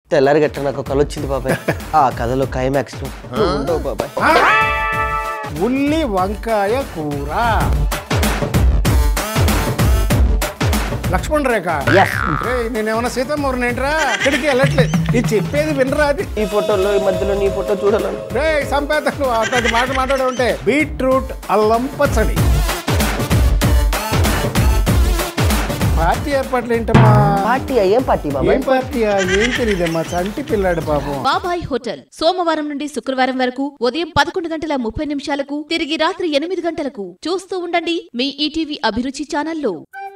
తెల్లారి గట్ట నాకు కళ వచ్చింది బాబాయ్ ఆ కథలో క్లైమాక్స్ లో నువ్వు ఉండవు బాబాయ్ ఉల్లి వంకాయ కూర లక్ష్మణ్ రేఖ Yes. రేయ్, నేనేమన్నా సీతమ్మూరిని ఏంట్రా ఇక్కడికి వెళ్ళట్లేదు ఇది చెప్పేది వినరా అది ఈ ఫోటోలో ఈ మధ్యలో నీ ఫోటో చూడాలని రే సంపేతను అతని మాట మాట్లాడే ఉంటే బీట్రూట్ అల్లం పచ్చడి పార్టీ ఏర్పాట్లు ఏంటమ్మా పార్టీ ఏం పార్టీ బాబాయ్ ఏం పార్టీయా ఏం తెలియదమ్మా చంటి పిల్లాడు పాపం బాబాయ్ హోటల్ సోమవారం నుండి శుక్రవారం వరకు ఉదయం పదకొండు గంటల ముప్పై నిమిషాలకు తిరిగి రాత్రి ఎనిమిది గంటలకు చూస్తూ ఉండండి మీ ఈటీవీ అభిరుచి ఛానల్లో